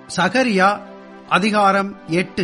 சகரியா அதிகாரம் எட்டு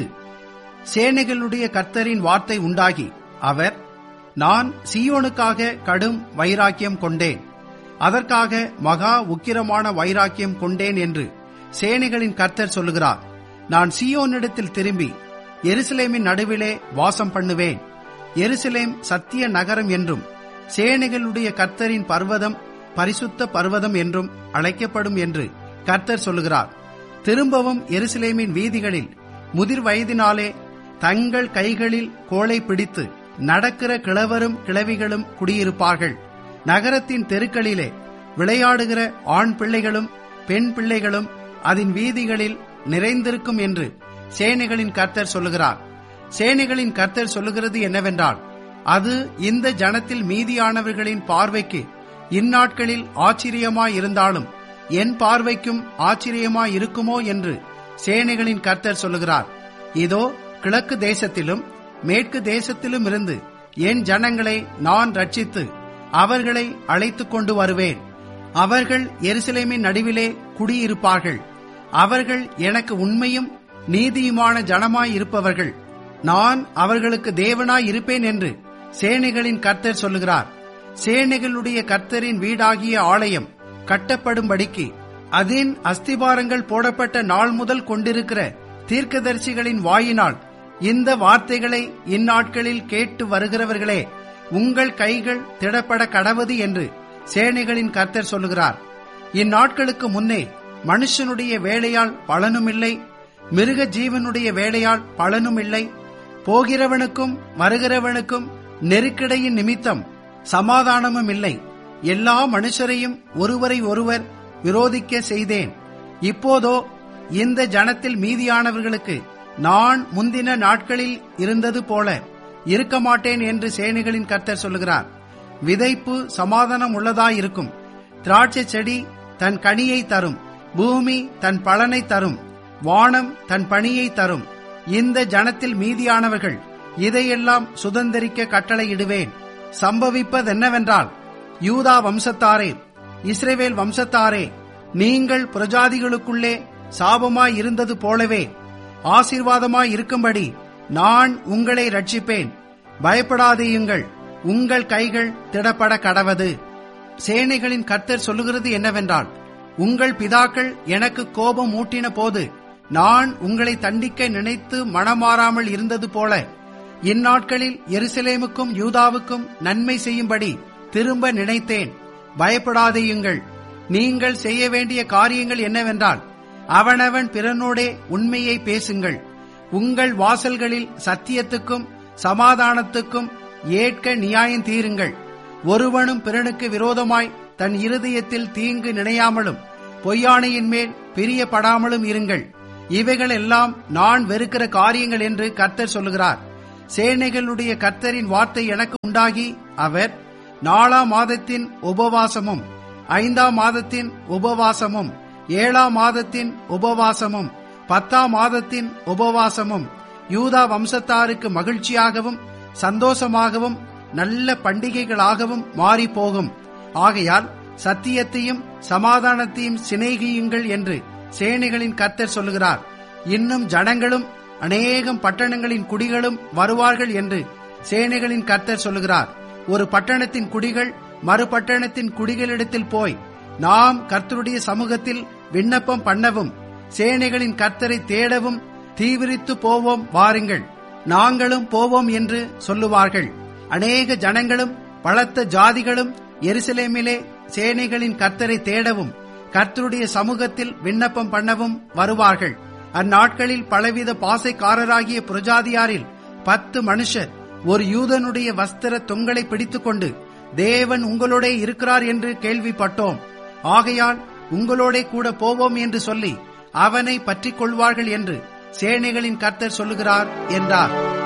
சேனைகளுடைய கர்த்தரின் வார்த்தை உண்டாகி அவர் நான் சீயோனுக்காக கடும் வைராக்கியம் கொண்டேன் அதற்காக மகா உக்கிரமான வைராக்கியம் கொண்டேன் என்று சேனைகளின் கர்த்தர் சொல்லுகிறார் நான் சீயோனிடத்தில் திரும்பி எருசலேமின் நடுவிலே வாசம் பண்ணுவேன் எருசலேம் சத்திய நகரம் என்றும் சேனைகளுடைய கர்த்தரின் பர்வதம் பரிசுத்த பர்வதம் என்றும் அழைக்கப்படும் என்று கர்த்தர் சொல்லுகிறார் திரும்பவும் எருசலேமின் வீதிகளில் முதிர் வயதினாலே தங்கள் கைகளில் கோலை பிடித்து நடக்கிற கிழவரும் கிழவிகளும் குடியிருப்பார்கள் நகரத்தின் தெருக்களிலே விளையாடுகிற ஆண் பிள்ளைகளும் பெண் பிள்ளைகளும் அதன் வீதிகளில் நிறைந்திருக்கும் என்று சேனைகளின் கர்த்தர் சொல்லுகிறார் சேனைகளின் கர்த்தர் சொல்லுகிறது என்னவென்றால் அது இந்த ஜனத்தில் மீதியானவர்களின் பார்வைக்கு இந்நாட்களில் ஆச்சரியமாயிருந்தாலும் என் பார்வைக்கும் ஆச்சரியமாயிருக்குமோ என்று சேனைகளின் கர்த்தர் சொல்லுகிறார் இதோ கிழக்கு தேசத்திலும் மேற்கு தேசத்திலும் இருந்து என் ஜனங்களை நான் ரட்சித்து அவர்களை அழைத்துக் கொண்டு வருவேன் அவர்கள் எருசலேமின் நடுவிலே குடியிருப்பார்கள் அவர்கள் எனக்கு உண்மையும் நீதியுமான ஜனமாய் இருப்பவர்கள் நான் அவர்களுக்கு தேவனாய் இருப்பேன் என்று சேனைகளின் கர்த்தர் சொல்லுகிறார் சேனைகளுடைய கர்த்தரின் வீடாகிய ஆலயம் கட்டப்படும்படிக்கு அதன் அஸ்திபாரங்கள் போடப்பட்ட நாள் முதல் கொண்டிருக்கிற தீர்க்கதரிசிகளின் வாயினால் இந்த வார்த்தைகளை இந்நாட்களில் கேட்டு வருகிறவர்களே உங்கள் கைகள் திடப்பட கடவது என்று சேனைகளின் கர்த்தர் சொல்லுகிறார் இந்நாட்களுக்கு முன்னே மனுஷனுடைய வேலையால் பலனுமில்லை மிருக ஜீவனுடைய வேலையால் பலனுமில்லை போகிறவனுக்கும் வருகிறவனுக்கும் நெருக்கடையின் நிமித்தம் சமாதானமும் இல்லை எல்லா மனுஷரையும் ஒருவரை ஒருவர் விரோதிக்க செய்தேன் இப்போதோ இந்த ஜனத்தில் மீதியானவர்களுக்கு நான் முந்தின நாட்களில் இருந்தது போல இருக்க மாட்டேன் என்று சேனைகளின் கர்த்தர் சொல்லுகிறார் விதைப்பு சமாதானம் உள்ளதாயிருக்கும் திராட்சை செடி தன் கனியை தரும் பூமி தன் பலனை தரும் வானம் தன் பணியை தரும் இந்த ஜனத்தில் மீதியானவர்கள் இதையெல்லாம் சுதந்திரிக்க கட்டளையிடுவேன் சம்பவிப்பதென்னவென்றால் யூதா வம்சத்தாரே இஸ்ரேவேல் வம்சத்தாரே நீங்கள் பிரஜாதிகளுக்குள்ளே சாபமாய் இருந்தது போலவே ஆசீர்வாதமாய் இருக்கும்படி நான் உங்களை ரட்சிப்பேன் பயப்படாதேயுங்கள் உங்கள் கைகள் திடப்பட கடவது சேனைகளின் கர்த்தர் சொல்லுகிறது என்னவென்றால் உங்கள் பிதாக்கள் எனக்கு கோபம் மூட்டின போது நான் உங்களை தண்டிக்க நினைத்து மனமாறாமல் இருந்தது போல இந்நாட்களில் எருசலேமுக்கும் யூதாவுக்கும் நன்மை செய்யும்படி திரும்ப நினைத்தேன் பயப்படாதேயுங்கள் நீங்கள் செய்ய வேண்டிய காரியங்கள் என்னவென்றால் அவனவன் பிறனோடே உண்மையை பேசுங்கள் உங்கள் வாசல்களில் சத்தியத்துக்கும் சமாதானத்துக்கும் ஏற்க நியாயம் தீருங்கள் ஒருவனும் பிறனுக்கு விரோதமாய் தன் இருதயத்தில் தீங்கு நினையாமலும் பொய்யானையின் மேல் பிரியப்படாமலும் இருங்கள் இவைகள் எல்லாம் நான் வெறுக்கிற காரியங்கள் என்று கர்த்தர் சொல்லுகிறார் சேனைகளுடைய கர்த்தரின் வார்த்தை எனக்கு உண்டாகி அவர் நாலாம் மாதத்தின் உபவாசமும் ஐந்தாம் மாதத்தின் உபவாசமும் ஏழாம் மாதத்தின் உபவாசமும் பத்தாம் மாதத்தின் உபவாசமும் யூதா வம்சத்தாருக்கு மகிழ்ச்சியாகவும் சந்தோஷமாகவும் நல்ல பண்டிகைகளாகவும் மாறி போகும் ஆகையால் சத்தியத்தையும் சமாதானத்தையும் சிநேகியுங்கள் என்று சேனைகளின் கர்த்தர் சொல்லுகிறார் இன்னும் ஜனங்களும் அநேகம் பட்டணங்களின் குடிகளும் வருவார்கள் என்று சேனைகளின் கர்த்தர் சொல்லுகிறார் ஒரு பட்டணத்தின் குடிகள் மறுபட்டணத்தின் குடிகளிடத்தில் போய் நாம் கர்த்தருடைய சமூகத்தில் விண்ணப்பம் பண்ணவும் சேனைகளின் கர்த்தரை தேடவும் தீவிரித்து போவோம் வாருங்கள் நாங்களும் போவோம் என்று சொல்லுவார்கள் அநேக ஜனங்களும் பலத்த ஜாதிகளும் எருசலேமிலே சேனைகளின் கர்த்தரை தேடவும் கர்த்தருடைய சமூகத்தில் விண்ணப்பம் பண்ணவும் வருவார்கள் அந்நாட்களில் பலவித பாசைக்காரராகிய புரஜாதியாரில் பத்து மனுஷர் ஒரு யூதனுடைய வஸ்திர தொங்கலை பிடித்துக்கொண்டு தேவன் உங்களோடே இருக்கிறார் என்று கேள்விப்பட்டோம் ஆகையால் உங்களோடே கூட போவோம் என்று சொல்லி அவனை பற்றிக் கொள்வார்கள் என்று சேனைகளின் கர்த்தர் சொல்லுகிறார் என்றார்